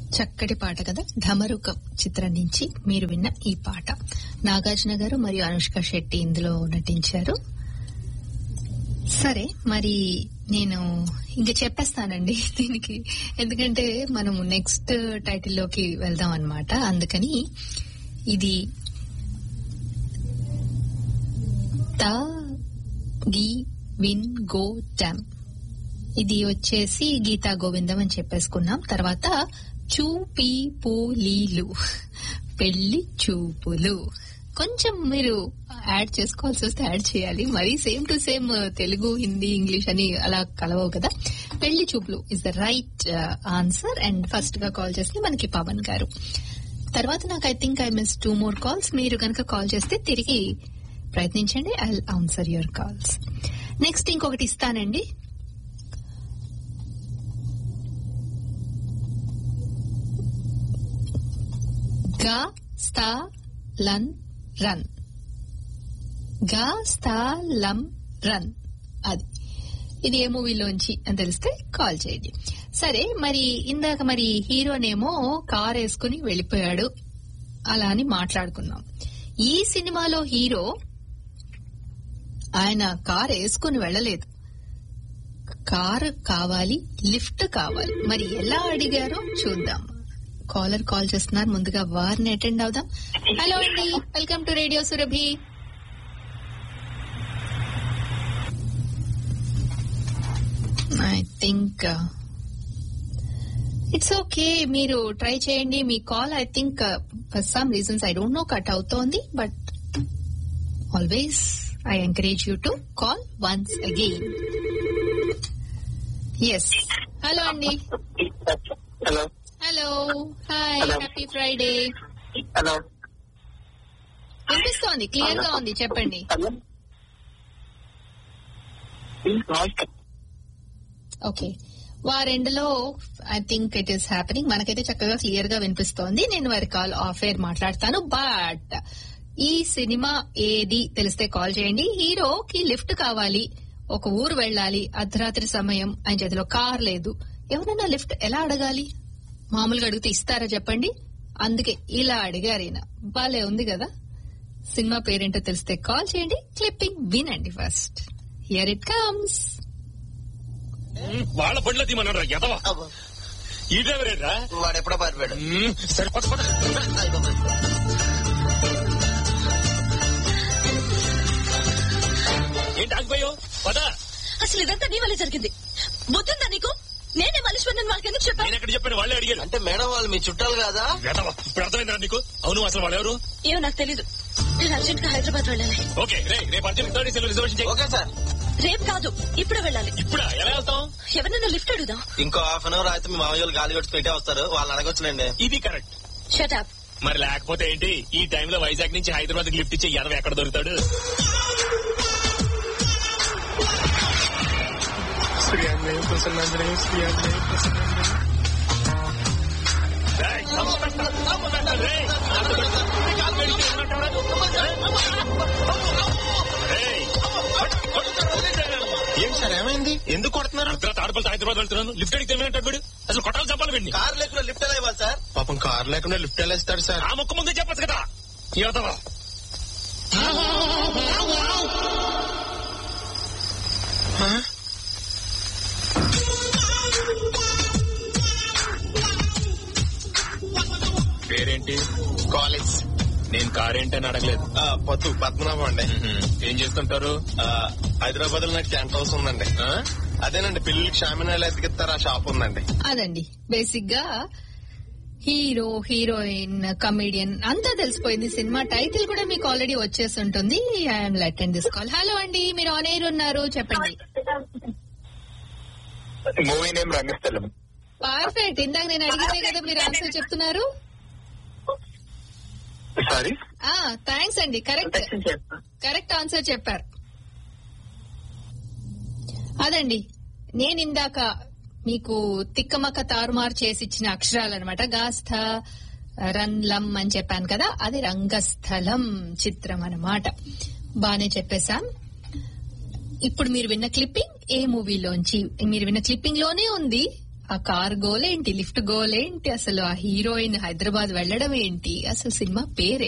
చక్కటి పాట కదా ఢమరుకం చిత్రం నుంచి మీరు విన్న ఈ పాట నాగార్జున గారు మరియు అనుష్క శెట్టి ఇందులో నటించారు సరే మరి నేను ఇంక చెప్పేస్తానండి దీనికి ఎందుకంటే మనము నెక్స్ట్ టైటిల్ లోకి వెళ్దాం అనమాట అందుకని ఇది త గి విన్ గో డామ్ ఇది వచ్చేసి గీతా గోవిందం అని చెప్పేసుకున్నాం తర్వాత చూపి పూలీలు పెళ్లి చూపులు కొంచెం మీరు యాడ్ చేసుకోవాల్సి వస్తే యాడ్ చేయాలి మరి same to same Telugu Hindi English అని అలా కలవవు కదా పెళ్లి చూపులు is the right answer and first గా కాల్ చేస్తే మనకి పవన్ గారు తర్వాత నాకు I think I miss two more calls మీరు కనుక కాల్ చేస్తే తిరిగి ప్రయత్నించండి I answer your calls next ఇంకొకటి ఇస్తానండి గా స్థా లన్ రన్ గా స్థా లం రన్ అది ఇది ఏ మూవీలోంచి అని తెలిస్తే కాల్ చేయండి సరే మరి ఇందాక మరి హీరోనేమో కార్ వేసుకుని వెళ్ళిపోయాడు అలా అని మాట్లాడుకున్నాం ఈ సినిమాలో హీరో ఆయన కార్ వేసుకుని వెళ్ళలేదు కారు కావాలి లిఫ్ట్ కావాలి మరి ఎలా అడిగారో చూద్దాం కాలర్ కాల్ చేస్తున్నారు ముందుగా వారిని అటెండ్ అవుదాం హలో అండి welcome to radio Surabhi I think it's okay మీరు ట్రై చేయండి మీ call I think for some reasons I don't know cut అవుతోంది but always I encourage you to call once again yes hello అండి hello hello hi Hello. Happy Friday hello వినిపిస్తోంది clear గా ఉంది చెప్పండి hello okay వారెండులో I think it is happening మనకైతే చక్కగా clear గా వినిపిస్తోంది నేను వారి కాల్ ఆఫ్ ఎయిర్ మాట్లాడతాను బట్ ఈ సినిమా ఏది తెలిస్తే కాల్ చేయండి హీరోకి లిఫ్ట్ కావాలి ఒక ఊరు వెళ్ళాలి అర్ధరాత్రి సమయం ఆయన చేతిలో కార్ లేదు ఎవరైనా లిఫ్ట్ ఎలా అడగాలి మామూలుగా అడిగితే ఇస్తారా చెప్పండి అందుకే ఇలా అడిగారు ఈయన బాలే ఉంది కదా సినిమా పేరేంటో తెలిస్తే కాల్ చేయండి క్లిప్పింగ్ వినండి ఫస్ట్ హియర్ ఇట్ కమ్స్ వాళ్ళ బండ్లో తీమన్నాడు ఎదవా ఈ డ్రైవర్ ఏంట్రా వాడు ఎప్పుడో పారిపోయాడు మ్మ్, సరే పద పద ఏంటి ఆగిపోయావు పద అసలు ఇదంతా నీ వల్లే జరిగింది బుద్ధుందా నీకు నేనే మల్లీశ్వరన్ వాళ్ళకి ఎందుకు చెప్పాను నేను ఎక్కడ చెప్పాను వాళ్ళే అడిగారు అంటే మేడం వాళ్ళు మీ చుట్టాలు కాదా ఎదవా ఇప్పుడు అర్థమైందా నీకు అవును అసలు వాళ్ళు ఎవరు ఏమో నాకు తెలీదు నేను అర్జెంట్ గా హైదరాబాద్ వెళ్ళాలి ఓకే రే రేపు అర్జెంట్ థర్డ్ ఏసీలో రిజర్వేషన్ చేయి ఓకే సార్ రేపు కాదు ఇప్పుడే వెళ్ళాలి ఇప్పుడా ఎలా వెళ్తాం ఎవరినైనా లిఫ్ట్ అడుగుదాం ఇంకో హాఫ్ అన్ అవర్ అయితే మీ మామయ్య వాళ్ళు గాలి కొట్టి పెట్టే వస్తారు వాళ్ళని అడగొచ్చులేండి ఇది కరెక్ట్ షటాప్ మరి లేకపోతే ఏంటి ఈ టైంలో వైజాగ్ నుంచి హైదరాబాద్ లిఫ్ట్ ఇచ్చే ఎదవ ఎక్కడ దొరుకుతాడు రేయ్, సంస్కృతం, సంస్కృతం, రేయ్. కాలు పెడితే ఏమంటాడు? రేయ్, ఏం సార్ ఏమైంది ఎందుకు కొడుతున్నారు అర్ధరాత్రి ఆడపల్లి హైదరాబాద్ వెళ్తున్నాను లిఫ్ట్ అడిగితే ఏమంటాడు వీడు అసలు కొట్టాలి చెప్పాలి వీడిని కార్ లేకుండా లిఫ్ట్ ఎలా ఇవ్వాలి సార్ పాపం కార్ లేకుండా లిఫ్ట్ ఎలా ఇస్తాడు సార్ ఆ ముక్క ముందే చెప్పచ్చు కదా ఎదవా పేరేంటి కాలేజ్ నేను కారేంటని అడగలేదు పొద్దు పద్మనాభం అండి ఏం చేస్తుంటారు హైదరాబాద్ లో నాకు టెంట్ హౌస్ ఉందండి ఆ? అదేనండి పిల్లలకి షామినాలు ఎతికిస్తారు ఆ షాప్ ఉందండి అదండి బేసిక్ గా హీరో హీరోయిన్ కమెడియన్ అంతా తెలిసిపోయింది సినిమా టైటిల్ కూడా మీకు ఆల్రెడీ వచ్చేసి ఉంటుంది I'm attend this call hello అండి మీరు ఆన్ ఎయిర్ ఉన్నారు చెప్పండి మూవీ నేమ్ రంగస్థలం పర్ఫెక్ట్ ఇందాక నేను అడిగితే కదా మీరు ఆన్సర్ చెప్తున్నారు సారీ ఆ థ్యాంక్స్ అండి కరెక్ట్ కరెక్ట్ ఆన్సర్ చెప్పారు అదండి నేను ఇందాక మీకు తిక్కమక్క తారుమారు చేసి ఇచ్చిన అక్షరాలు అనమాట గాస్థ రన్ లం అని చెప్పాను కదా అది రంగస్థలం చిత్రం అన్నమాట బానే చెప్పేశాం ఇప్పుడు మీరు విన్న క్లిప్పింగ్ ఏ మూవీలోంచి మీరు విన్న క్లిప్పింగ్ లోనే ఉంది ఆ కార్ గోల్ ఏంటి లిఫ్ట్ గోల్ ఏంటి అసలు ఆ హీరోయిన్ హైదరాబాద్ వెళ్ళడం ఏంటి అసలు సినిమా పేరే